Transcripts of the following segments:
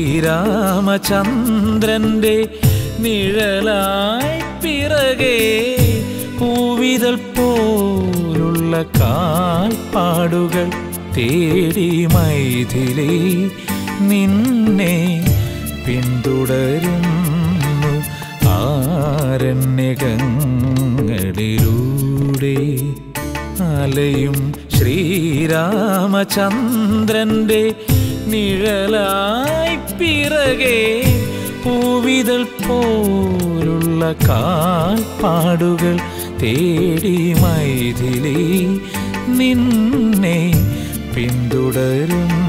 ശ്രീരാമചന്ദ്രന്റെ നിഴലായി പിറകെ പൂവിതൾ പോലുള്ള കാൽപ്പാടുകൾ തേടി മൈഥിലി നിന്നെ പിന്തുടരുന്നു ആരണ്യകങ്ങളിലൂടെ അലയും ശ്രീരാമചന്ദ്രന്റെ നിഴലായി പിറകെ പൂവിതൾ പോലുള്ള കാൽപ്പാടുകൾ തേടി മൈഥിലി നിന്നെ പിന്തുടരുന്നു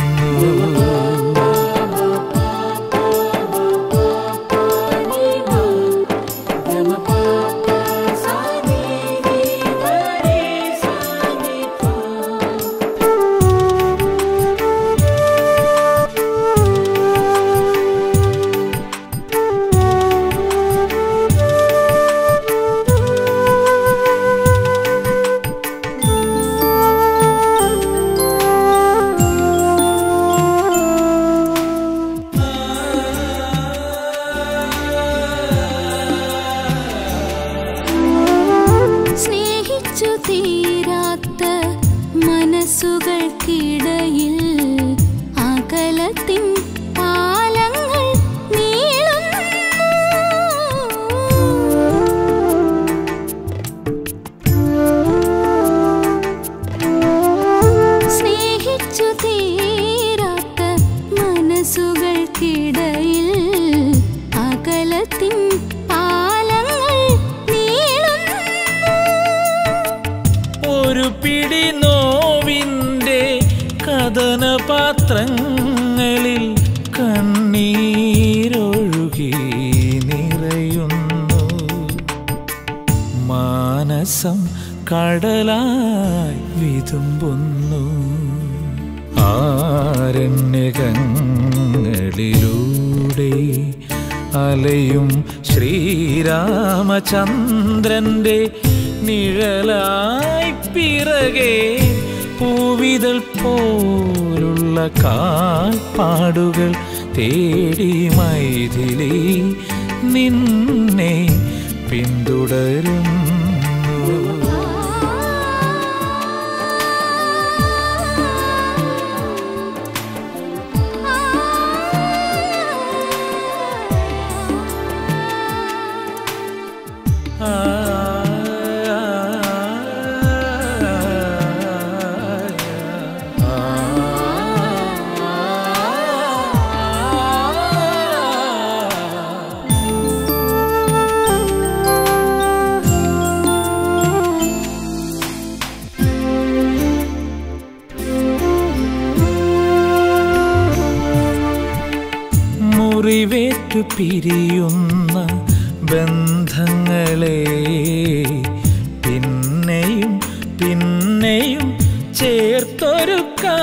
സ്നേഹിച്ചു തീരാത്ത മനസ്സുകൾക്കിടയിൽ അകലത്തിൻ പാലങ്ങൾ നീളുന്നു സ്നേഹിച്ചു തീരാത്ത മനസ്സുകൾക്കിടയിൽ അകലത്തിൻ പാലങ്ങൾ നീളുന്നു ഒരു പിടി നോവിൻ്റെ കഥനപാത്രങ്ങളിൽ കണ്ണീരൊഴുകി നിറയുന്നു മാനസം കടലായി വിതുമ്പുന്നു ആരണ്യകങ്ങളിലൂടെ അലയും ശ്രീരാമചന്ദ്രന്റെ നിഴലായി പിറകെ പൂവിതൾ പോലുള്ള കാൽപ്പാടുകൾ തേടി മൈഥിലി നിന്നെ പിന്തുടരുന്നു മുറിവേറ്റു പിരിയുന്ന ബന്ധങ്ങളെ പിന്നെയും പിന്നെയും ചേർത്തൊരുക്കാൻ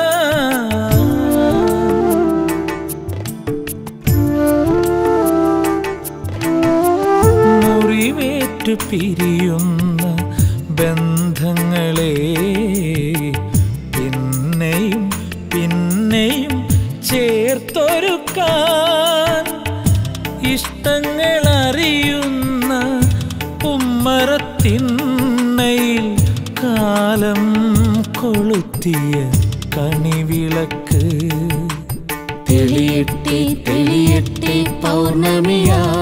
മുറിവേറ്റു പിരിയുന്ന ബന്ധങ്ങളെ പിന്നെയും പിന്നെയും ചേർത്തൊരുക്കാൻ ഇഷ്ടങ്ങൾ അറിയുന്ന ഉമ്മറത്തിണ്ണയിൽ കാലം കൊളുത്തിയ കണിവിളക്ക് തെളിയട്ടെ തെളിയട്ടെ പൗർണമിയായി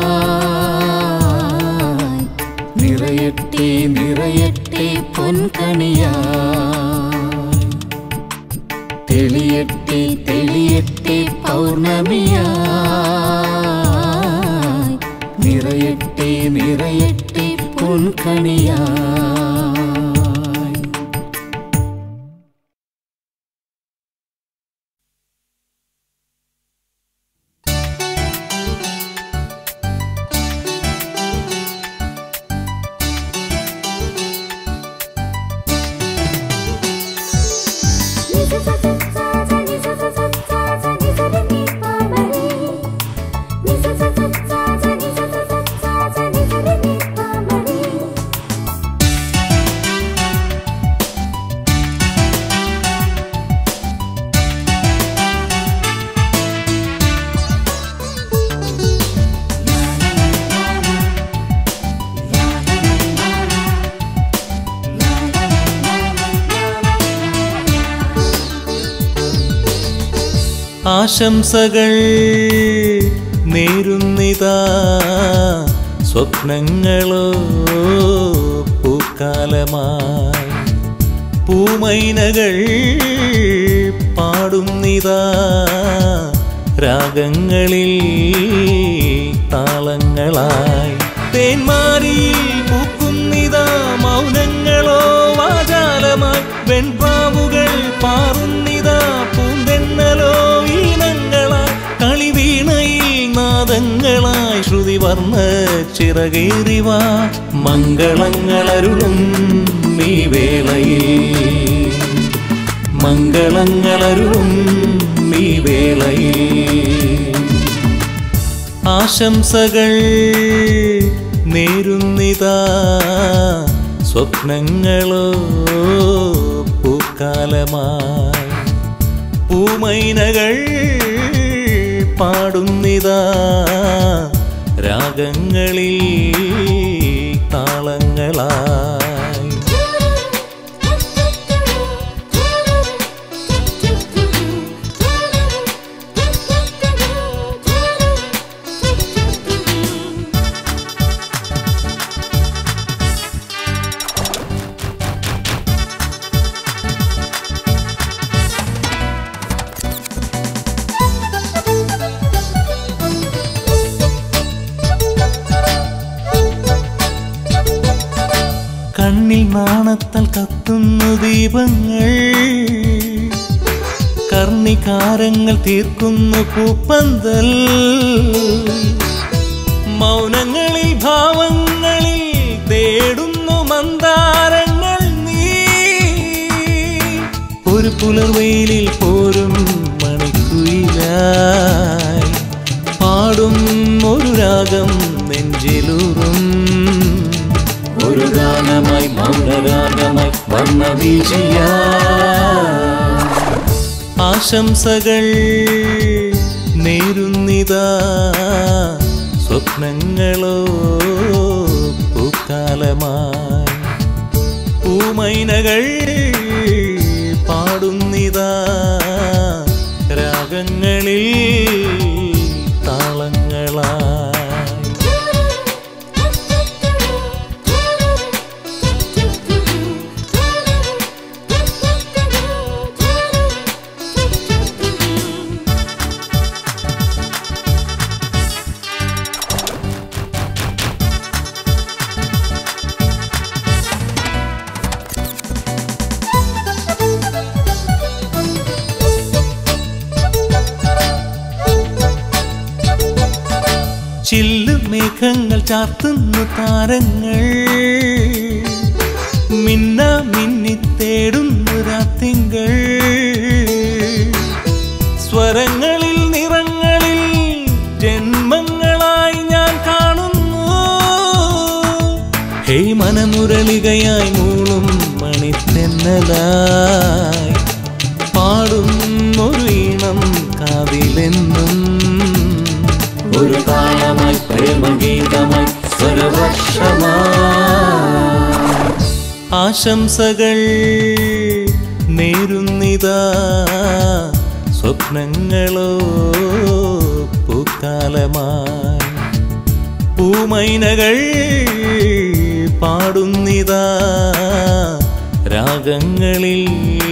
നിറയട്ടെ നിറയട്ടെ പൊൻകണിയായി തെളിയട്ടെ തെളിയട്ടെ പൗർണമിയായി നിറയട്ടെ നിറയട്ടെ പൊൻകണിയായി Thank you. ആശംസകൾ നേരുന്നിതാ സ്വപ്നങ്ങളോ പൂക്കാലമായി പൂമൈനകൾ പാടുന്നിതാ രാഗങ്ങളിൽ താളങ്ങളായി തേന്മാരി പൂക്കുന്നിതാ മൗനങ്ങളോ വാചാലമായി വെൺപാവുകൾ പാറുന്നിതാ പൂന്തെന്നലോ ഈണങ്ങളായി കളിവീണയിൽ നാദങ്ങളായി ശ്രുതി വർണ്ണ ചിറകേറിവ മംഗളങ്ങളരുളും നീ വേളയിൽ മംഗളങ്ങളരുളും നീ വേളയിൽ ആശംസകൾ നേരുന്നിതാ സ്വപ്നങ്ങളോ പൂക്കാലമായി പൂമൈനകൾ പാടുന്നിതാ രാഗങ്ങളിൽ താളങ്ങളായി കണ്ണിൽ നാണത്താൽ കത്തുന്നു ദീപങ്ങൾ കർണികാരങ്ങൾ തീർക്കുന്നു പൂപ്പന്തൽ മൗനങ്ങളിൽ ഭാവങ്ങളിൽ തേടുന്നു മന്ദാരങ്ങൾ നീ ഒരു പുലർവെയിലിൽ പോരും മണിക്കുയിലായി പാടും ഒരു രാഗം നെഞ്ചിലൂറും ഒരു ഗാനമായി മൗനരാഗമായി വന്ന വീചിയ ആശംസകൾ നേരുന്നിതാ സ്വപ്നങ്ങളോ പൂക്കാലമായി പൂമൈനകൾ പാടുന്നിതാ രാഗങ്ങളിൽ താളങ്ങളായി ചില്ലു മേഘങ്ങൾ ചാർത്തുന്നു താരങ്ങൾ മിന്ന മിന്നി തേടുന്നു രാത്തിങ്കൾ സ്വരങ്ങളിൽ നിറങ്ങളിൽ ജന്മങ്ങളായി ഞാൻ കാണുന്നു ഹേയ് മനമുരളികയായി മൂളും മണിത്തെന്നലായി പാടും ഒരു ഈണം കാതിലെന്നും ഒരു താളമായി പ്രേമഗീതമായി സ്വരവർഷമായി ആശംസകൾ നേരുന്നിതാ സ്വപ്നങ്ങളോ പൂക്കാലമായി പൂമൈനകൾ പാടുന്നിതാ രാഗങ്ങളിൽ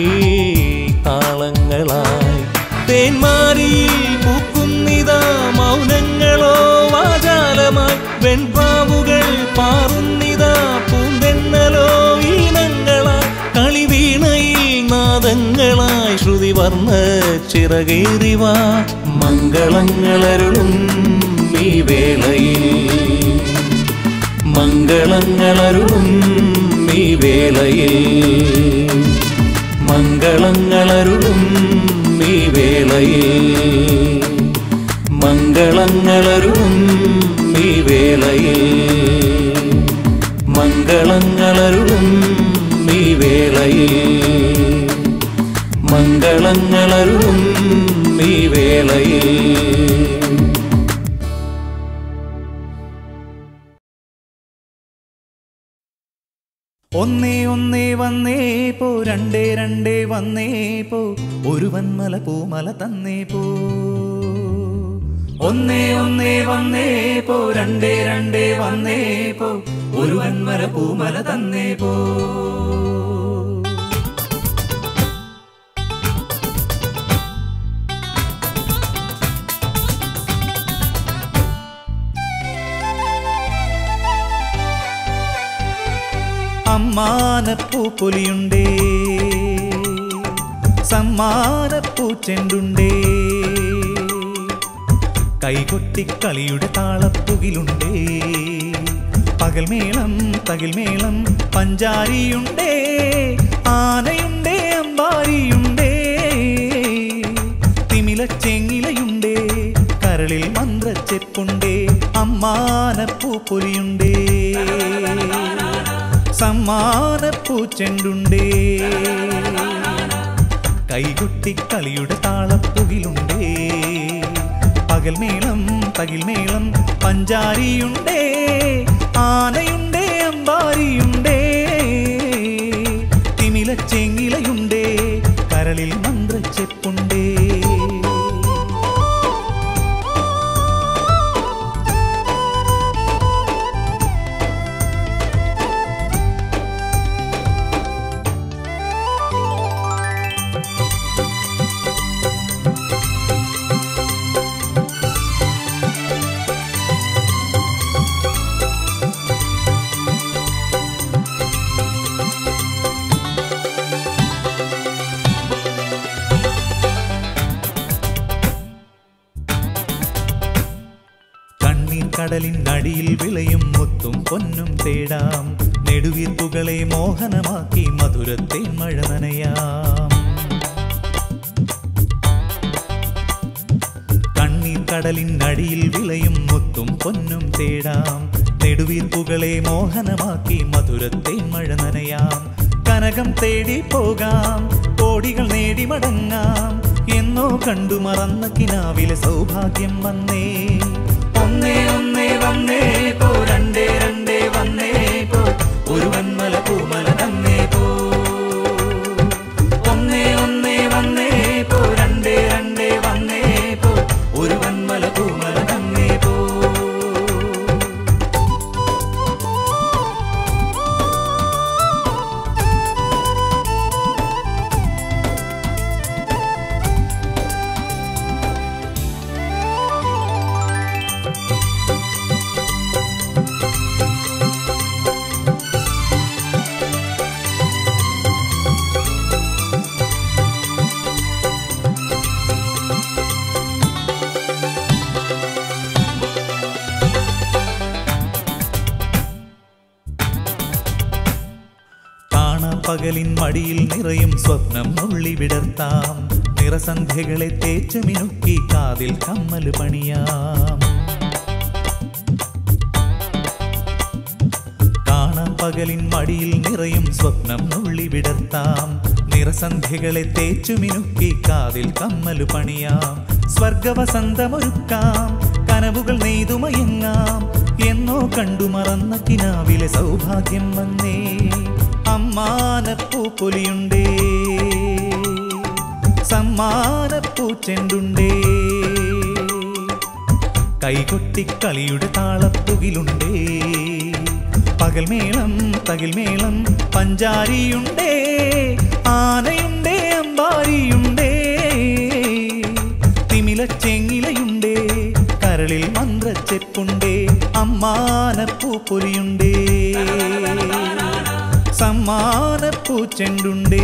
താളങ്ങളായി തേന്മാരി പൂക്കുന്നിതാ മൗനങ്ങളോ വാചാലമായി വെൺപാവുകൾ പാറുന്നിതാ പൂന്തെന്നലോ ഈണങ്ങളായി കളിവീണയിൽ നാദങ്ങളായി ശ്രുതി വർണ്ണ ചിറകേറിവ മംഗളങ്ങളരുളും ഈ വേളയിൽ മംഗളങ്ങളരുളും ഈ വേളയിൽ മംഗളങ്ങളരുളും ഈ വേളയിൽ മംഗളങ്ങളരുളും ഈ വേളയിൽ മംഗളങ്ങളരുളും ഈ വേളയിൽ മംഗളങ്ങളരുളും ഈ വേളയിൽ ഒന്നേ ഒന്നേ വന്നേ പോ രണ്ടേ രണ്ടേ വന്നേ പോ ഒരു വന്മല പൂമല തന്നേ പോ ഒന്നേ ഒന്നേ വന്നേ പോ രണ്ടേ രണ്ടേ വന്നേ പോ ഒരു വന്മല പൂമല തന്നേ പോ അമ്മാനപ്പൂപ്പൊലിയുണ്ടേ സമ്മാനപ്പൂച്ചെണ്ടുണ്ടേ കൈകൊട്ടിക്കളിയുടെ താളപ്പുകിലുണ്ടേ പകൽമേളം തകിൽമേളം പഞ്ചാരിയുണ്ടേ ആനയുണ്ടേ അമ്പാരിയുണ്ടേ തിമിലച്ചെങ്ങിലയുണ്ടേ കരളിൽ മന്ത്രച്ചെപ്പുണ്ടേ അമ്മാനപ്പൂപ്പൊലിയുണ്ടേ സമ്മാനപ്പൂച്ചെണ്ടുണ്ടേ കൈകൊട്ടിക്കളിയുടെ താളപ്പുകിലുണ്ടേ പകൽമേളം തകിൽമേളം പഞ്ചാരിയുണ്ടേ ആനയുണ്ടേ അമ്പാരിയുണ്ടേ തിമിലച്ചെങ്ങിലയുണ്ടേ കരളിൽ മന്ത്രച്ചെപ്പുണ്ടേ കണ്ണീർ കടലിൻ അടിയിൽ വിളയും മുത്തും പൊന്നും തേടാം നെടുവീർപ്പുകളെ മോഹനമാക്കി മധുരത്തെ മഴ നനയാം കണ്ണീർ കടലിൻ അടിയിൽ വിളയും മുത്തും പൊന്നും തേടാം നെടുവീർപ്പുകളെ മോഹനമാക്കി മധുരത്തെ മഴ നനയാം കനകം തേടി പോകാം കോടികൾ നേടി മടങ്ങാം എന്നോ കണ്ടു മറന്ന കിനാവിലെ സൗഭാഗ്യം വന്നേ ഒന്നേ ഒന്നേ വന്നേ പോ രണ്ടേ രണ്ടേ വന്നേ പോ ഒരു വന്മല പൂമല തന്നേ പോ ഒന്നേ ഒന്നേ വന്നേ പോ രണ്ടേ രണ്ടേ വന്നേ പോ ഒരു വന്മല പൂമല തന്നേ പോ പകലിൻ മടിയിൽ നിറയും സ്വപ്നം നുള്ളി വിടർത്താം നിറസന്ധ്യകളെ തേച്ചു മിനുക്കി കാതിൽ കമ്മല് പണിയാം കാണാം പകലിൻ മടിയിൽ നിറയും സ്വപ്നം നുള്ളി വിടർത്താം നിറസന്ധ്യകളെ തേച്ചു മിനുക്കി കാതിൽ കമ്മലു പണിയാം സ്വർഗവസന്തമൊരുക്കാം കനവുകൾ നെയ്തുമയങ്ങാം എന്നോ കണ്ടു മറന്ന കിനാവിലെ സൗഭാഗ്യം വന്നേ അമ്മാനപ്പൂപ്പൊലിയുണ്ടേ സമ്മാനപ്പൂച്ചെണ്ടുണ്ടേ കൈകൊട്ടിക്കളിയുടെ താളപ്പുകിലുണ്ടേ പകൽമേളം തകിൽമേളം പഞ്ചാരിയുണ്ടേ ആനയുണ്ടേ അമ്പാരിയുണ്ടേ തിമിലച്ചെങ്ങിലയുണ്ടേ കരളിൽ മന്ത്രച്ചെപ്പുണ്ടേ അമ്മാനപ്പൂപ്പൊലിയുണ്ടേ സമ്മാനപ്പൂച്ചെണ്ടുണ്ടേ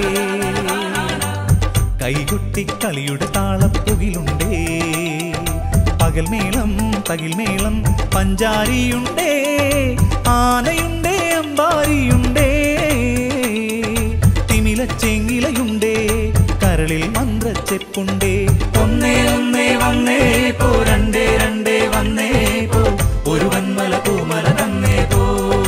കൈകൊട്ടിക്കളിയുടെ താളപ്പുകിലുണ്ടേ പകൽമേളം തകിൽമേളം പഞ്ചാരിയുണ്ടേ ആനയുണ്ടേ അമ്പാരിയുണ്ടേ തിമിലച്ചെങ്ങിലയുണ്ടേ കരളിൽ മന്ത്രച്ചെപ്പുണ്ടേ ഒന്നേ ഒന്നേ വന്നേ പോ രണ്ടേ രണ്ടേ വന്നേ പോ ഒരു വന്മല പൂമല തന്നേ പോ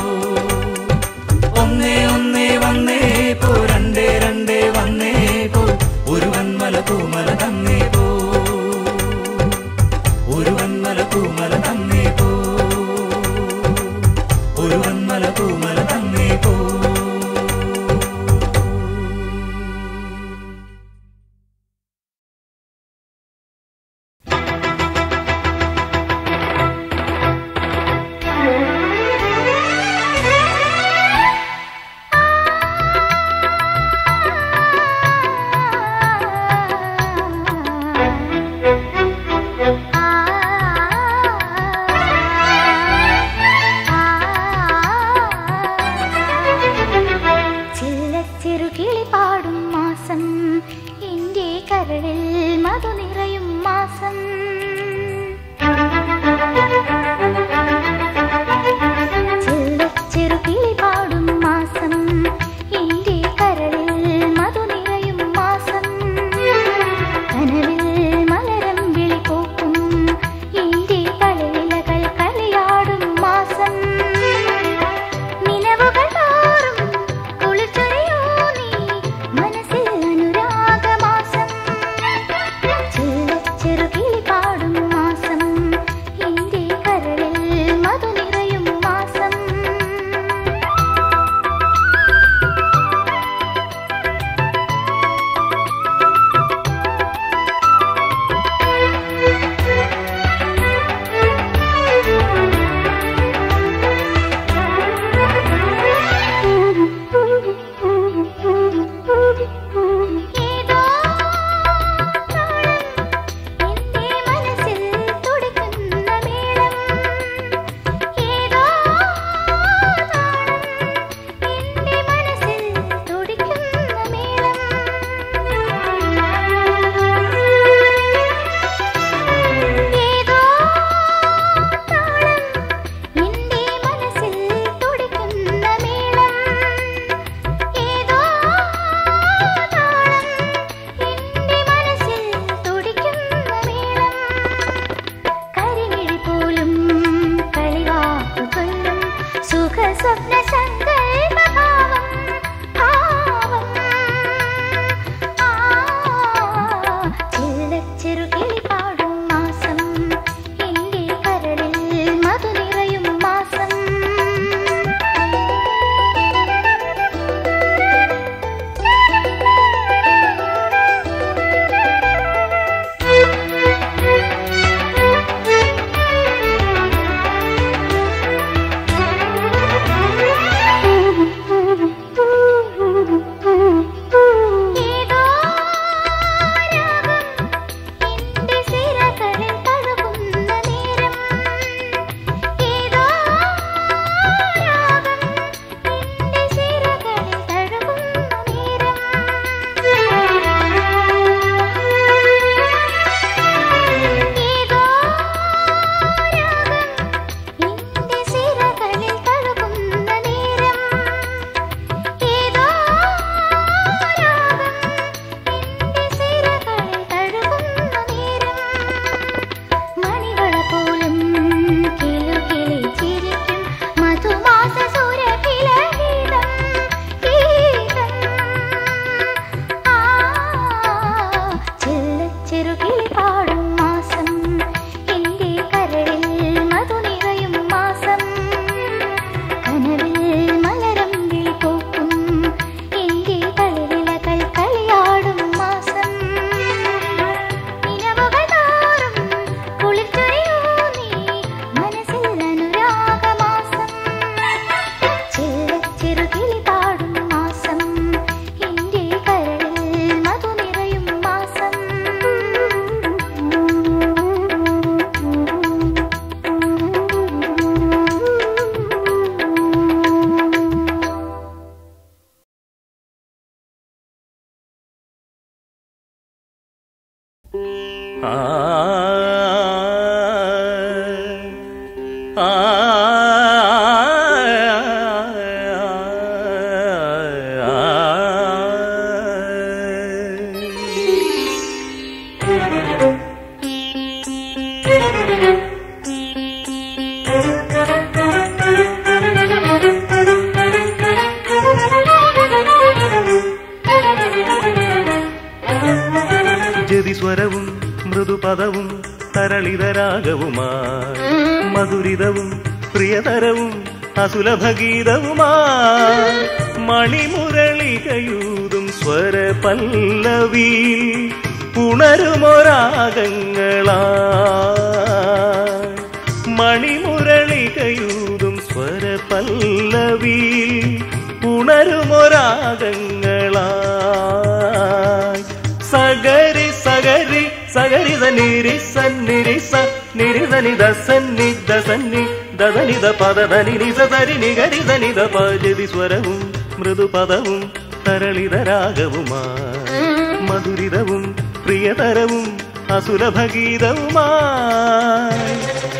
ഒന്നേ ഒന്നേ വന്നേ പോ രണ്ടേ രണ്ടേ വന്നേ പോ ഒരു വന്മല പൂമല തന്നേ പോ ഒരു വന്മല പൂമല തന്നേ പോ ഒരു വന്മല പൂമല തന്നേ പോ തരളിതരാഗവുമായി മധുരിതവും പ്രിയതരവും അസുലഭഗീതവുമായി മണിമുരളികയൂതും സ്വര പല്ലവിയിൽ ഉണരുമൊരാഗങ്ങളായി മണിമുരളികയൂതും സ്വര പല്ലവിയിൽ ഉണരുമൊരാഗങ്ങളായി സഗരി സഗരി സഗരി സന്നിരി സന്നിരി സ നിരിസനി ദസന്നി ദസന്നി ദസനിത പദധനി നിസ സരി നിഗരി സനിത പജതി സ്വരവും മൃദുപദവും തരളിതരാഗവുമായി മധുരിതവും പ്രിയതരവും അസുലഭഗീതവുമായി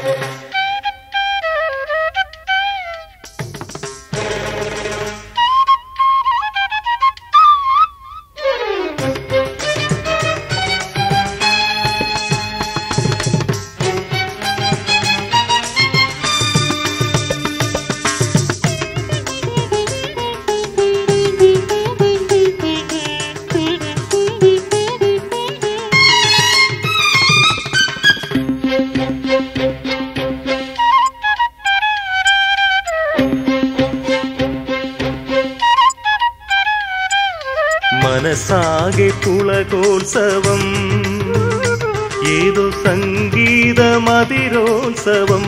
മനസ്സാകെ പുളകോത്സവം ഏതോ സംഗീതമതിരോത്സവം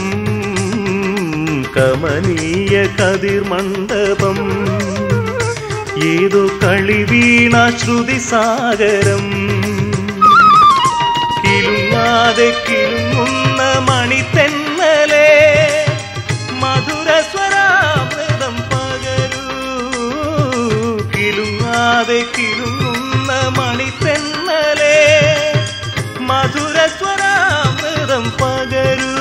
കമനീയ കതിർമണ്ഡപം ഏതോ കളിവീണ ശ്രുതി സാഗരം കിലുങ്ങാതെ കിലുങ്ങുന്ന മണിത്തെന്നലേ മധുരസ്വരാമൃതം പകരൂ കിലുങ്ങാതെ കിലുങ്ങുന്ന മണിത്തെന്നലേ മധുരസ്വരാമൃതം പകരൂ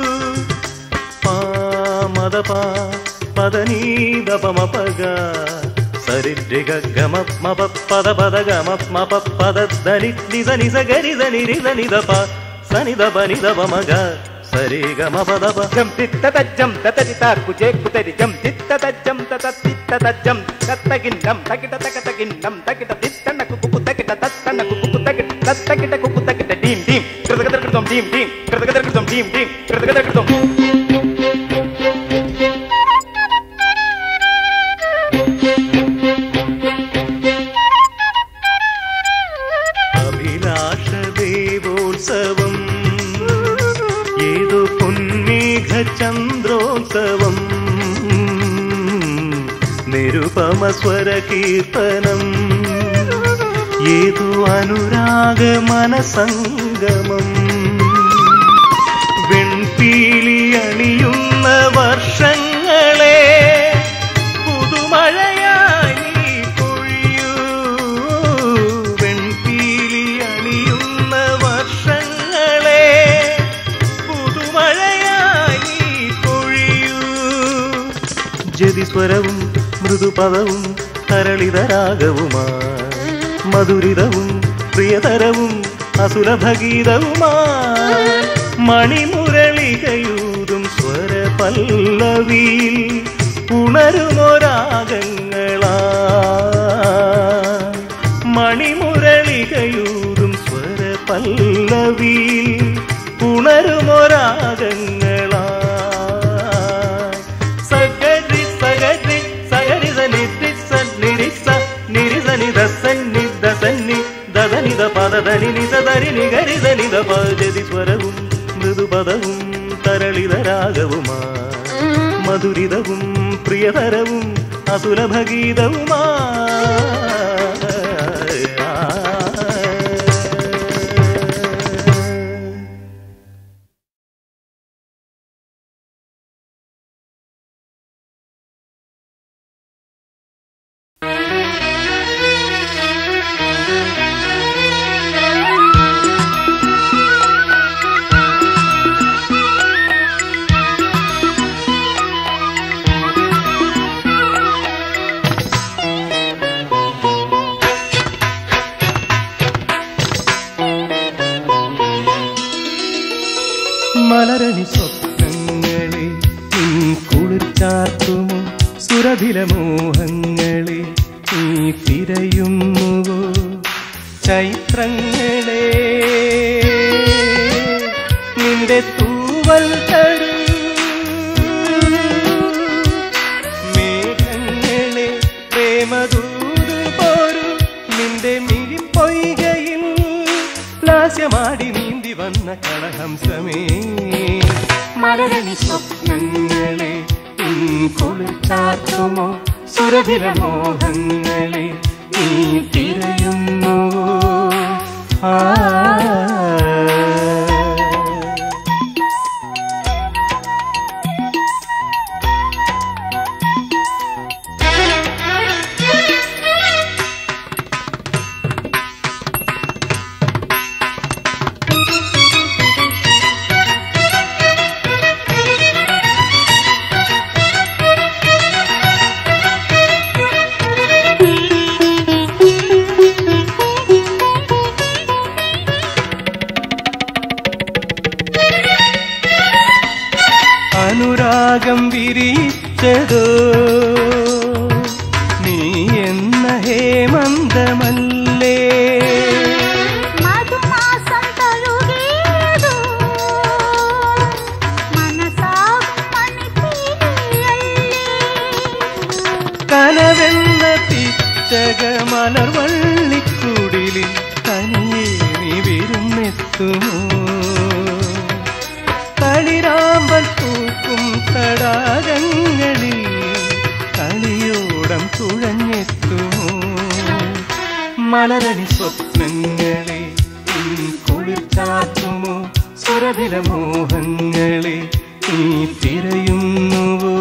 പാമത പദനീതപമ പഗ സരിഗ ഗമ മപ പദ പദ ഗമ മപ പദ ധനി നിസ നിസ ഗരി ധനി നിസ നിധ പ സനിധ പനിധ പമഗ സരി ഗമ പദ പ జం తిత్త తజ్జం తతరిత కుజే కుతరి జం తిత్త తజ్జం తత తిత్త తజ్జం తత్తగిన్నం తకిట తక తగిన్నం తకిట తిత్తన్న కుకు తకిట తత్తన్న కుకు తకిట తత్తకిట కుకు తకిట డీం డీం కృతగదృతం డీం డీం కృతగదృతం డీం డీం కృతగదృతం അഭിലാഷ ദേവോത്സവം ഏതോ പൊന്മേഘ ചന്ദ്രോത്സവം നിരുപമ സ്വര കീർത്തനം ഏതോ അനുരാഗ മനസംഗമം വെൺപീലി അണിയുന്ന വർഷങ്ങളെ പുതുമഴയായി നീ പൊഴിയൂ വെൺപീലി അണിയുന്ന വർഷങ്ങളെ പുതുമഴയായി നീ പൊഴിയൂ ജതിസ്വരവും മൃദുപദവും തരളിതരാഗവുമായി മധുരിതവും പ്രിയതരവും അസുലഭഗീതവുമായി മണിമുരളികയൂതും സ്വര പല്ലവിയിൽ ഉണരുമൊരാഗങ്ങളായി മണിമുരളികയൂതും സ്വര പല്ലവിയിൽ ഉണരുമൊരാഗങ്ങളായി സഗരി സഗരി സഗരി സനിധി സന്നിരി സ നിരി സനി ദസന്നി ദസന്നി ദദനിത പദധനി നിസദരി നിഗരി സനിത പജതി സ്വരവും മൃദുപദവും തരളിതരാഗവുമായി മധുരിതവും പ്രിയതരവും അസുലഭഗീതവുമായി മലരണി സ്വപ്നങ്ങളെ നീ കുളിർച്ചാർത്തുമോ സുരഭില മോഹങ്ങളെ നീ തിരയുന്നുവോ ചൈത്രങ്ങളെ നിന്റെ തൂവൽ തരൂ മേഘങ്ങളെ പ്രേമദൂത് പോരു നിന്റെ മിഴിപ്പൊയ്കയിൽ ലാസ്യമാടി നീന്തി വന്ന കളഹംസമേ മലരണി സ്വപ്നങ്ങളെ കുളിച്ചാർത്തുമോ സുരഭിര മോഹങ്ങളെ നീ തിരയുന്നു ആ അനുരാഗം വിരിച്ചതോ നീ എന്ന ഹേമന്തമല്ലേ മധുമാസം തഴുകിയതോ മനസാകും മണിത്തീയല്ലേ കനവെന്ന പിച്ചക മലർവള്ളിക്കുടിലിൽ തനിയെ നീ വിരുന്നെത്തുമോ കളിരാമ്പൽ പൂക്കും തടാകങ്ങളിൽ കളിയോടം തുഴഞ്ഞെത്തുമോ മലരണി സ്വപ്നങ്ങളെ നീ കുളിർച്ചാത്തുമോ സുരഭില മോഹങ്ങളെ നീ തിരയുന്നുവോ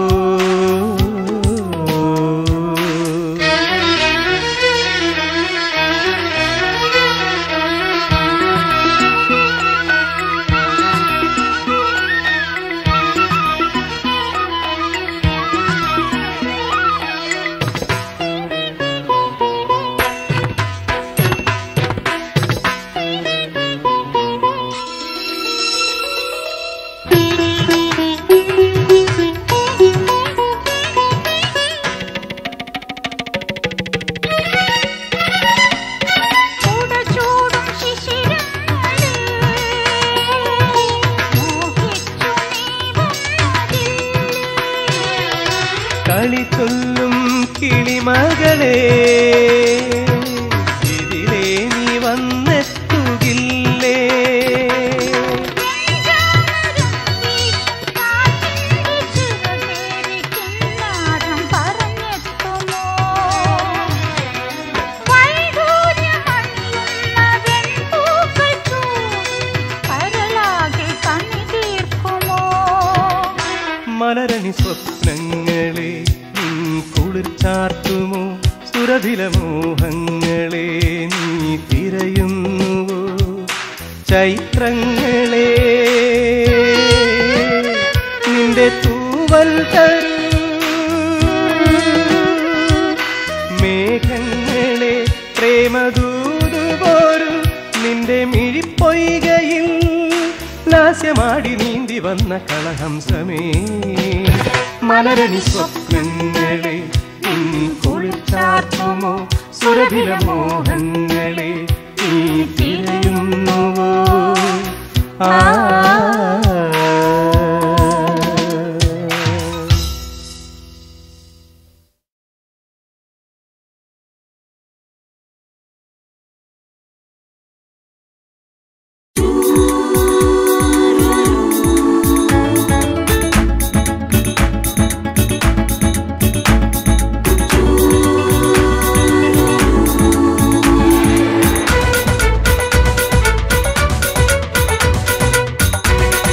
ചൂടും ശിശിരങ്ങളെ മോഹിച്ചു നീ വന്നതില്ലേ കളി ചൊല്ലും കിളിമകളെ ഇതിലേ നീ വന്നെത്തുകില്ലേ മലരണി സ്വപ്നങ്ങളെ നീ കുളിർച്ചാർത്തുമോ സുരഭില മോഹങ്ങളെ നീ തിരയുന്നുവോ ചൈത്രങ്ങളെ നിന്റെ തൂവൽ തരൂ മേഘങ്ങളെ പ്രേമദൂതു പോരു നിന്റെ മിഴിപ്പൊയ്കയിൽ ലാസ്യമാടി നീന്തി വന്ന കളഹംസമേ മലരണി സ്വപ്നങ്ങളെ നീ കുളിച്ചാർത്തുമോ സുരഭില മോഹങ്ങളെ നീ തിരയുന്നുവോ ആ ും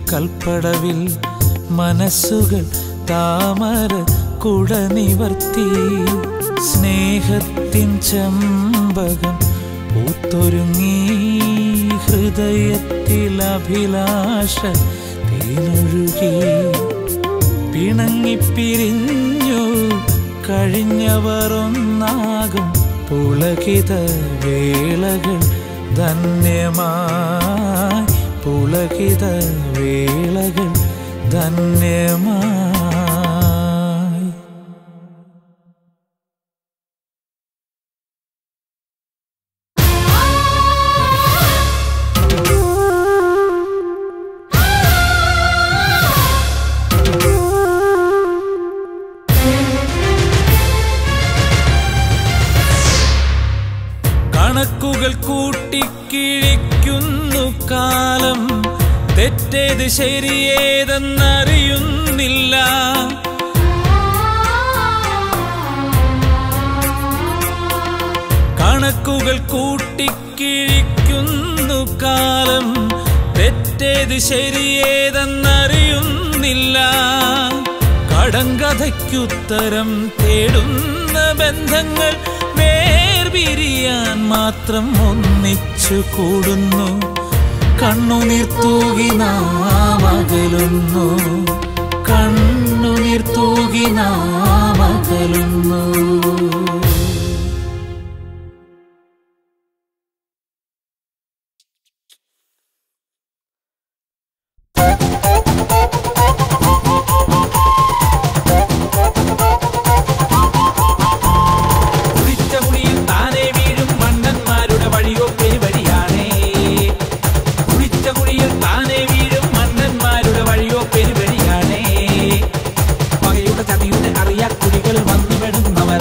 കൽപ്പടവിൽ മനസ്സുകൾ താമര കുടനിവർത്തി സ്നേഹത്തിൻ ചമ്പകം പൂത്തൊരുങ്ങി ഹൃദയത്തിൽ അഭിലാഷ തേനൊഴുകി പിണങ്ങിപ്പിരിഞ്ഞു കഴിഞ്ഞവർ ഒന്നാകും പുളകിത വേളകൾ ധന്യമായി പുളകിത വേളകൾ ധന്യമായി കണക്കുകൾ കൂട്ടിക്കിഴിക്കുന്നു കാലം തെറ്റേത് ശരിയേതെന്നറിയുന്നില്ല കണക്കുകൾ കൂട്ടിക്കിഴിക്കുന്നു കാലം തെറ്റേത് ശരിയേതെന്നറിയുന്നില്ല കടങ്കഥയ്ക്കുത്തരം തേടുന്ന ബന്ധങ്ങൾ വേർപിരിയാൻ മാത്രം ഒന്നിച്ചു കൂടുന്നു കണ്ണുനീർ തൂകി നാമകലുന്നു കണ്ണുനീർ തൂകി നാമകലുന്നു കുളിച്ച മുടിയിൽ താനെ വീഴും മണ്ടന്മാരുടെ വഴിയോ പെരുവഴിയാണേ കുളിച്ച മുടിയിൽ താനെ വീഴും മണ്ടന്മാരുടെ വഴിയോ പെരുവഴിയാണേ പകയുടെ ചതിയുടെ അറിയാ കുടികൾ വന്നു പെടുന്നവർ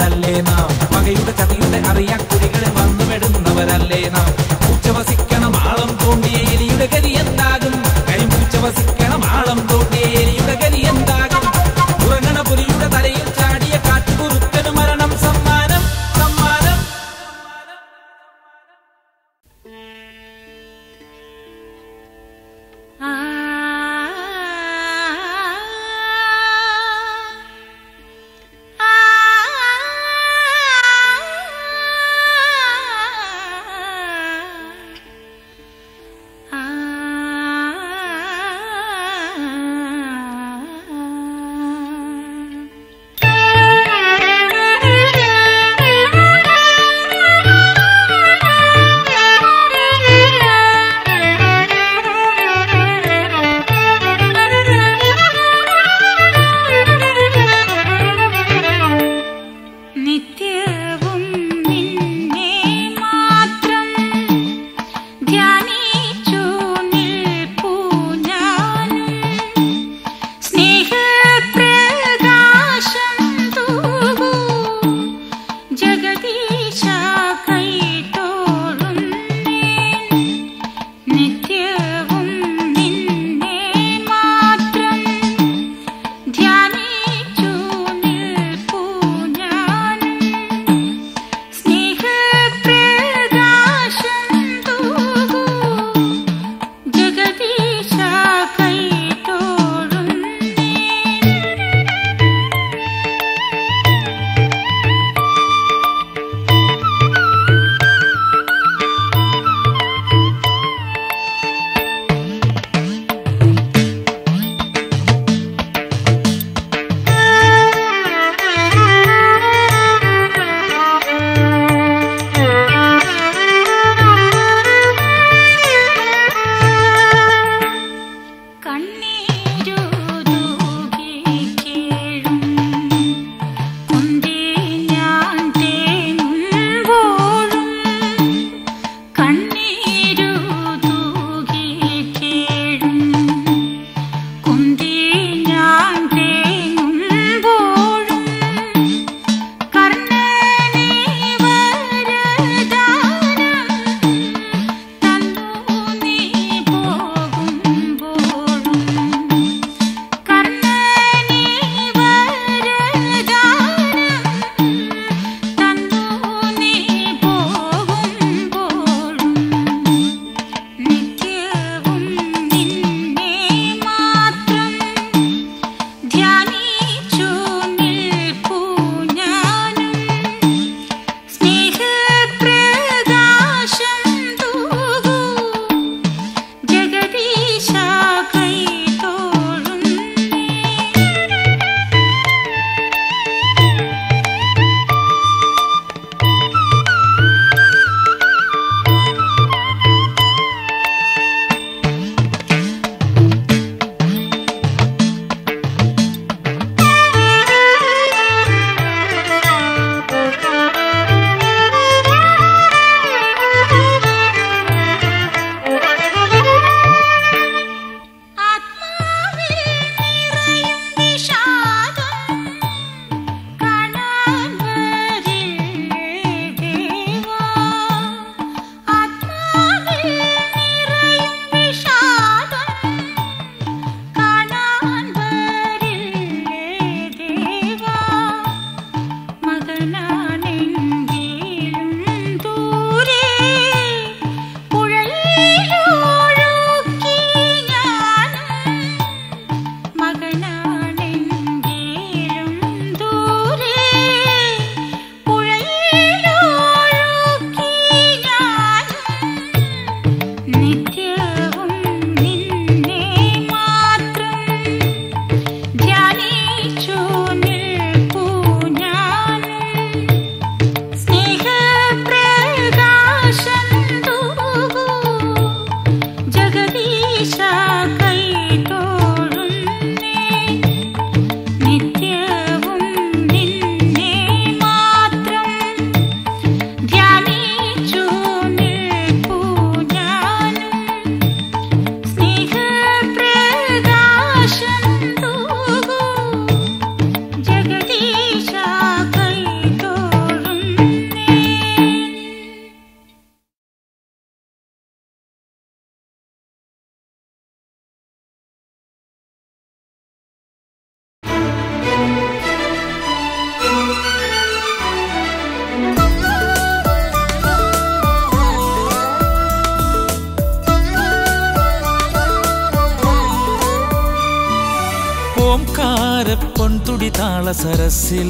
ഓംകാരപ്പൊൻതുടി താള സരസിൽ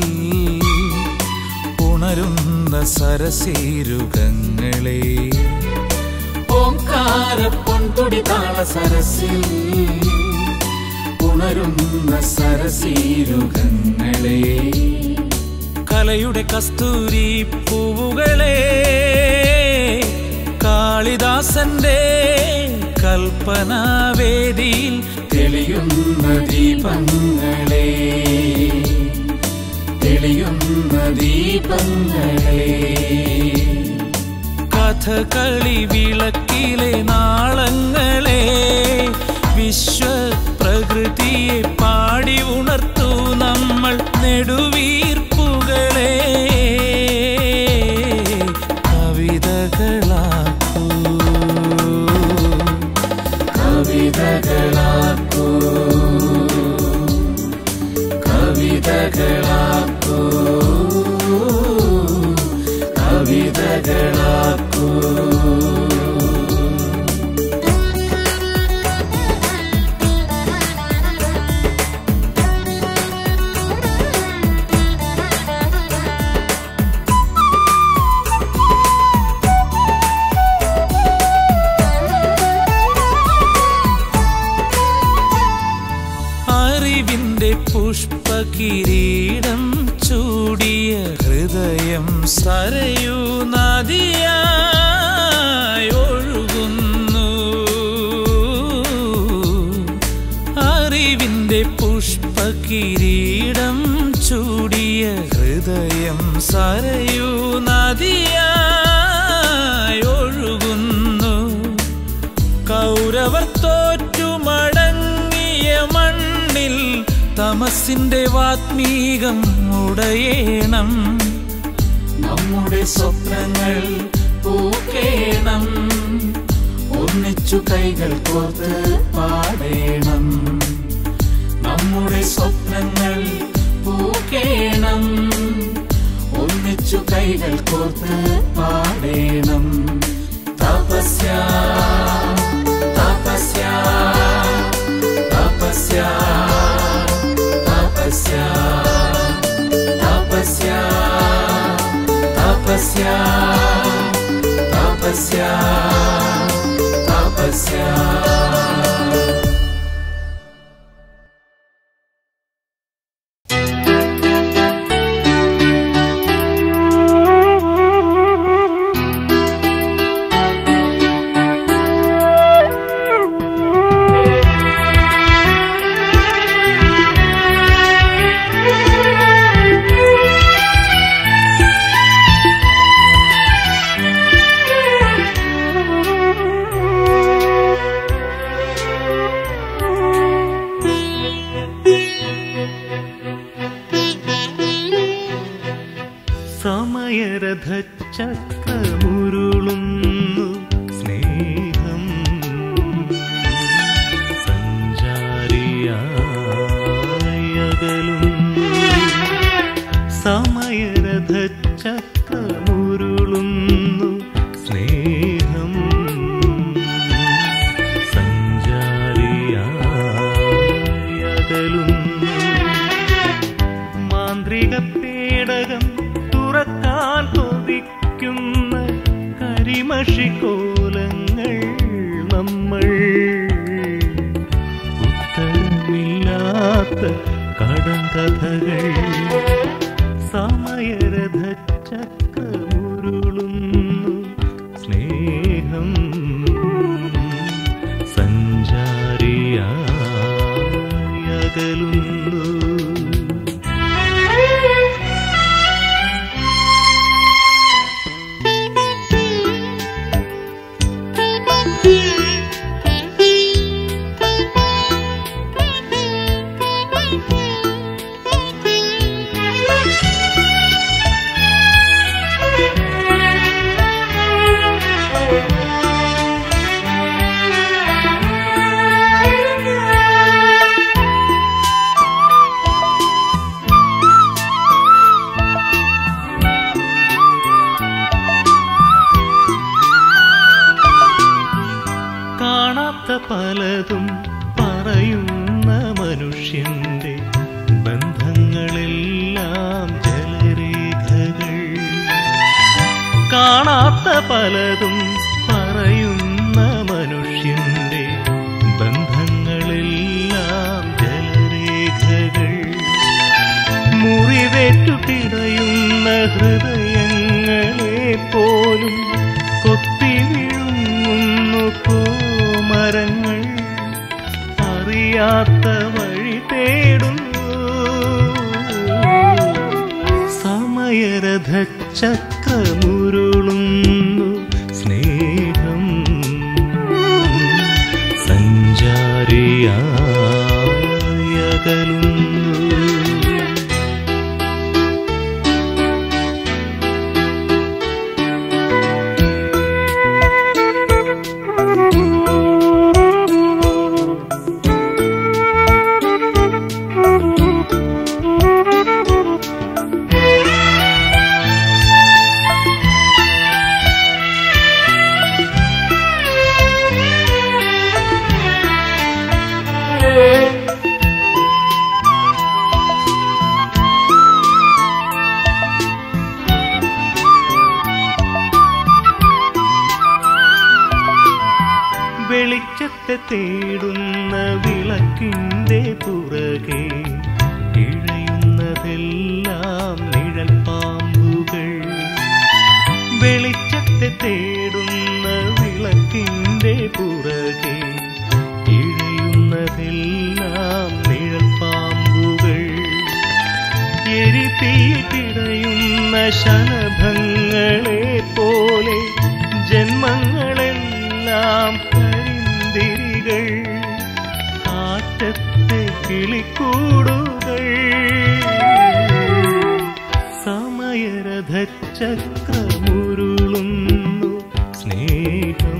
ഉണരുന്ന സരസീരുഗങ്ങളെ ഓംകാരപ്പൊൻതുടി താള സരസിൽ ഉണരുന്ന സരസീരുഗങ്ങളെ കലയുടെ കസ്തൂരി പൂവുകളെ കാളിദാസന്റെ കൽപ്പനാവേദിയിൽ തെളിയുന്ന ദീപങ്ങളെ തെളിയുന്ന ദീപങ്ങളെ കഥകളി വിളക്കിലെ നാളങ്ങളെ വിശ്വപ്രകൃതിയെ പാടി ഉണർത്തു നമ്മൾ നെടുവീർപ്പുകളെ കവിതകളാക്കൂ കവിതകളാക്കൂ കവിതകളാക്കൂ കവിതകളാക്കൂ അറിവിന്റെ പുഷ്പകിരീടം ചൂടിയ ഹൃദയം സരയൂ നദിയായി ഒഴുകുന്നു അറിവിന്റെ പുഷ്പകിരീടം ചൂടിയ ഹൃദയം സരയൂ നദിയായി ഒഴുകുന്നു കൗരവർ തോറ്റു മടങ്ങിയ മണ്ണിൽ തമസിന്റെ വാത്മീകം ഉടയേണം നമ്മുടെ സ്വപ്നങ്ങൾ പൂക്കേണം ഒന്നിച്ചു കൈകൾ കോർത്ത് പാടേണം നമ്മുടെ സ്വപ്നങ്ങൾ പൂക്കേണം ഒന്നിച്ചു കൈകൾ കോർത്ത് പാടേണം തപസ്യ തപസ്യ തപസ്യ തപസ്യ തപസ്യ തപസ്യ തപസ്യ തപസ്യ സമയരഥചക്രമുരുളുന്നു സ്നേഹം സഞ്ചാരിയായകലുന്നു സമയരഥചക്രമുരുളുന്നു സ്നേഹം സഞ്ചാരിയായകലുന്നു മാന്ത്രിക പേടകം തുറക്കാൻ കൊതിക്കുന്ന കരിമഷിക്കോലങ്ങൾ നമ്മൾ ഉത്തരമില്ലാത്ത കടങ്കഥകൾ സമയരഥ ചക്രമുരുളുന്നു സ്നേഹം സഞ്ചാരിയായകലുന്നു Thank you. പലതും പറയുന്ന മനുഷ്യന്റെ ബന്ധങ്ങളെല്ലാം ജലരേഖകൾ മുറിവേറ്റു പിടയുന്ന ഹൃദയങ്ങളെ പോലും കൊത്തി വീഴുന്നു കോമരങ്ങൾ അറിയാത്ത വഴി തേടുന്നു സമയരഥ ചക്രമുരുളുന്നു സ്നേഹം സഞ്ചാരിയായകലുന്നു വെളിച്ചത്തെ തേടുന്ന വിളക്കിന്റെ പുറകെ ഇഴയുന്നതെല്ലാം നിഴൽ പാമ്പുകൾ വെളിച്ചത്തെ തേടുന്ന വിളക്കിന്റെ പുറകെ ഇഴയുന്നതെല്ലാം നിഴൽ പാമ്പുകൾ എരിതീയിൽ പിടയുന്ന ശലഭങ്ങളെ പോലെ ജന്മങ്ങളെല്ലാം കരിന്തിരികൾ കാറ്റത്തെ കിളിക്കൂടുകൾ സമയരഥച്ചക്രമുരുളുന്നു സ്നേഹം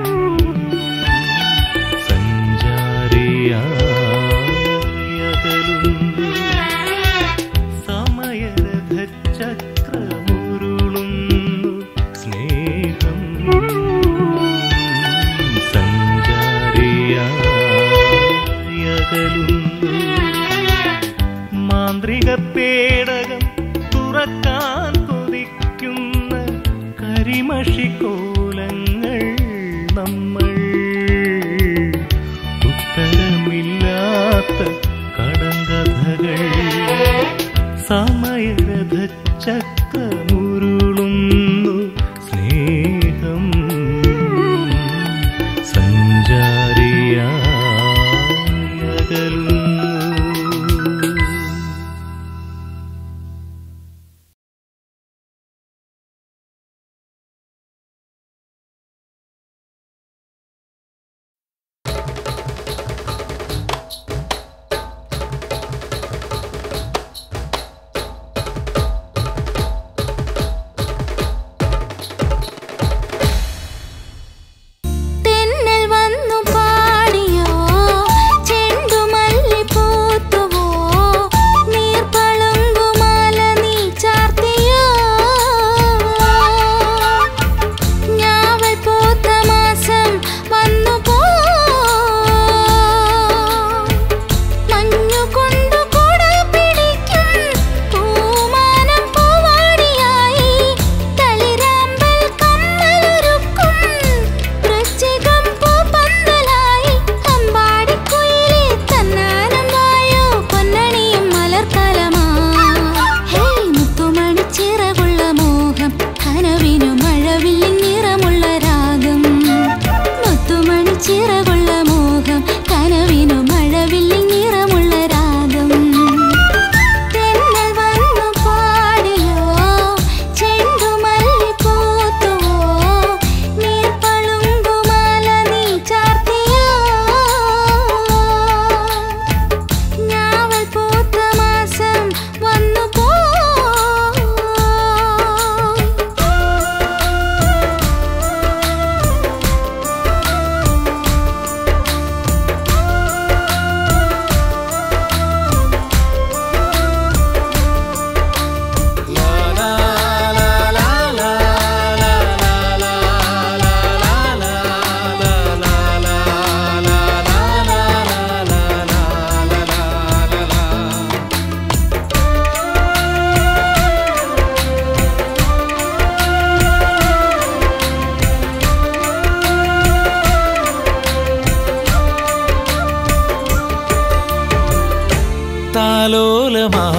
സഞ്ചാരിയായകലുന്നു സമയരഥച്ചക്രമുരുളുന്നു സ്നേഹം സഞ്ചാരിയായകലുന്നു മാന്ത്രിക പേടകം തുറക്കാൻ കൊതിക്കുന്ന കരിമഷിക്കോലങ്ങൾ നമ്മൾ ഉത്തരമില്ലാത്ത കടങ്കഥകൾ സമയരഥ ചക്രമുരുളുന്നു സ്നേഹം സഞ്ചാരിയാകലുന്നു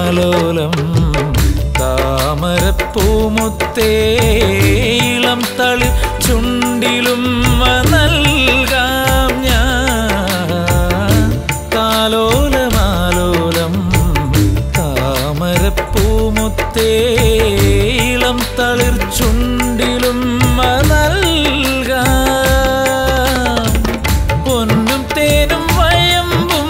താലോലം താമരപ്പൂമുത്തേ ഇളം തളി ചുണ്ടിലും നൽകാം ഞാൻ താലോലമാലോലം താമരപ്പൂമുത്തേ ഇളം തളിർ ചുണ്ടിലും നൽകാം പൊന്നും തേനും വയമ്പും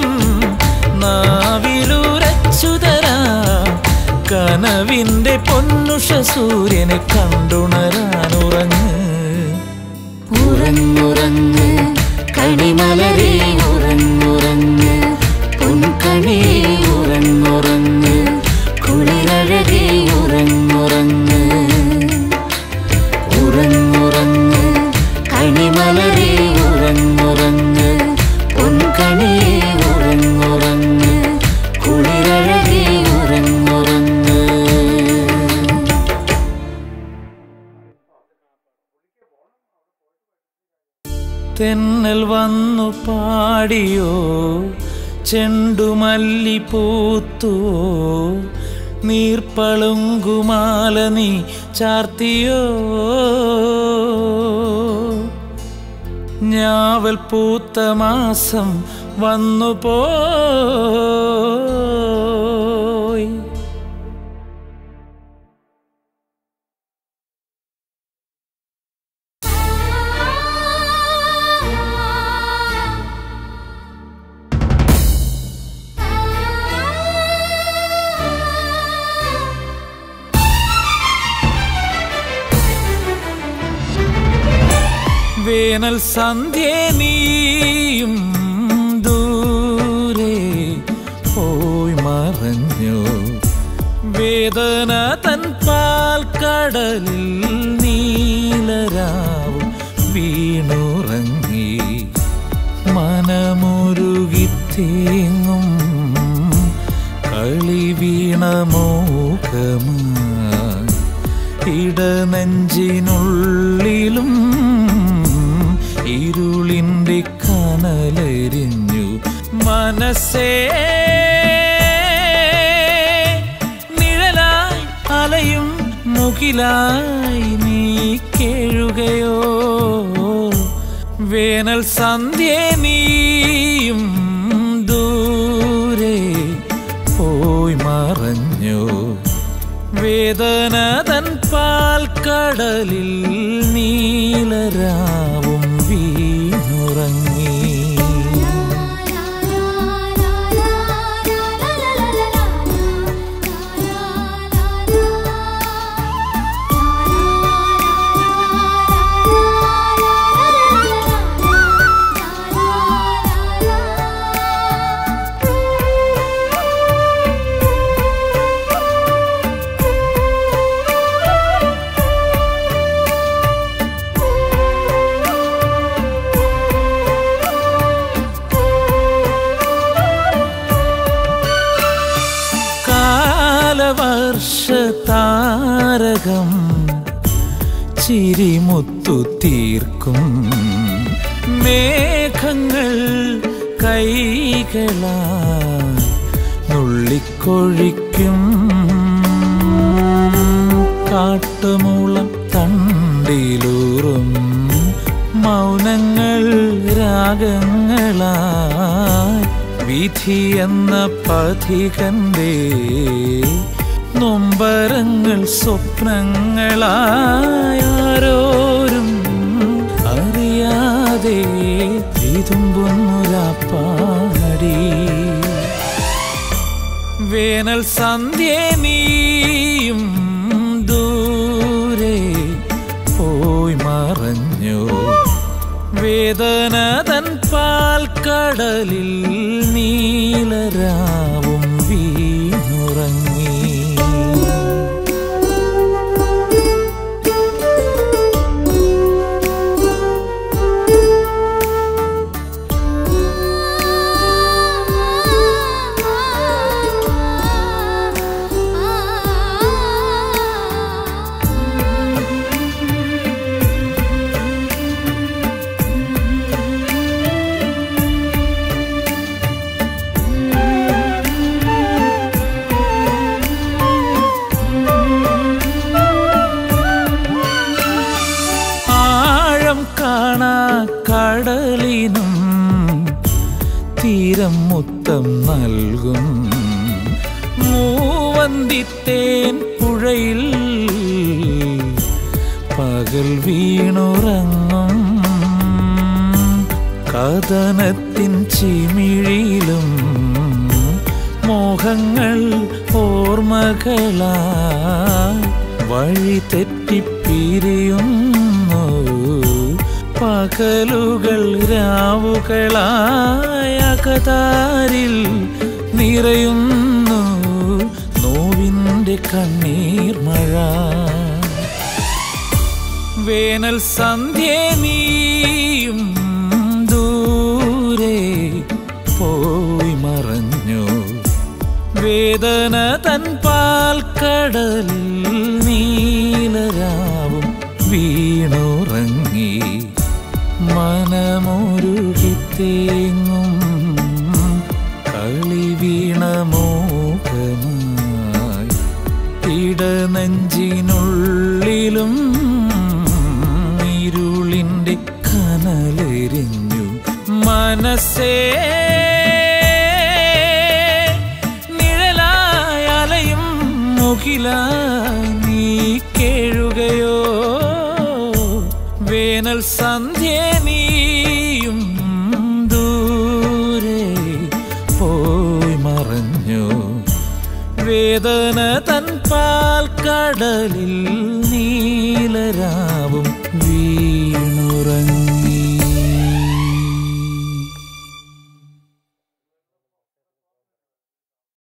നാവിലുരച്ചു തരാം കനവിന്റെ പൊന്നുഷ സൂര്യനെ കണ്ടുണരാനുറങ്ങ് ഉറങ്ങുറങ്ങ് കണിമലരേ ഉറങ്ങുറങ്ങ് പൊൻകണേ ഉറങ്ങുറങ്ങ് കുളിരഴകേ ഉറങ്ങുറങ്ങ് ഉറങ്ങുറങ്ങ് കണിമലരേ ഉറങ്ങുറങ്ങ് പൊൻകണേ ഉറങ്ങുറങ്ങ് കുളിരഴകേ ഉറങ്ങുറങ്ങ് തെന്നൽ വന്നു പാടിയോ ചെണ്ടുമല്ലി പൂത്തുവോ നീർപ്പളുങ്കുമാല നീ ചാർത്തിയോ ഞാവൽ പൂത്ത മാസം വന്നു പോയി വേനൽ സന്ധ്യ നീയും ദൂരെ പോയി മറഞ്ഞു വേദന തൻ പാൽക്കടലിൽ നീലരാവും വീണുറങ്ങി മനമുരുകി തേങ്ങും കളി വീണ മോഹമായി ഇടനെഞ്ചിനുള്ളിലും ഇരുളിൻ്റെ കനലരിഞ്ഞു മനസ്സേ നിഴലായി അലയും മുകിലായി നീ കേഴുകയോ വേനൽ സന്ധ്യ നീയും ദൂരെ പോയി മറഞ്ഞോ വേദന തൻ പാൽക്കടലിൽ നീലരാവും വീണുറങ്ങി കാലവർഷ താരകം ചിരിമുത്തു തീർക്കും മേഘങ്ങൾ കൈകളായി നുള്ളിക്കൊഴിക്കും കാട്ടുമൂളം തണ്ടിലൂറും മൗനങ്ങൾ രാഗങ്ങളായി വിധി എന്ന പഥികന്റെ നൊമ്പരങ്ങൾ സ്വപ്നങ്ങളായാരോരും അറിയാതെ ഇതുമ്പൊന്നുരാപ്പാടി വേനൽ സന്ധ്യ നീയും ദൂരെ പോയി മറഞ്ഞോ വേദന തൻ പാൽക്കടലിൽ നീലരാവും വീണുറങ്ങി ആ ആയിരം മുത്തം നൽകും മൂവന്തിത്തേൻ പുഴയിൽ പകൽ വീണുറങ്ങും കഥനത്തിൻ ചിമിഴിയിലും മോഹങ്ങൾ ഓർമ്മകളാ വഴി തെറ്റിപ്പിരിയുന്നു പകലുകൾ രാവുകളായ കതാരിൽ നിറയുന്നു നോവിൻ്റെ കണ്ണീർ മഴ വേനൽ സന്ധ്യ നീയും ദൂരെ പോയി മറഞ്ഞു വേദന തൻ പാൽക്കടൽ നീലരാവും വീണുറങ്ങി മനമൊരുകി തേങ്ങും കളി വീണ മോഹമായി ഇടനെഞ്ചിനുള്ളിലും ഇരുളിൻ്റെ കനലെരിഞ്ഞു മനസ്സേ നിഴലായ അലയും മുകിലായി നീ കേഴുകയോ വേനൽ സന്ധ്യ നീയും ദൂരെ പോയി മറഞ്ഞു വേദന തൻ പാൽക്കടലിൽ നീലരാവും വീണുറങ്ങി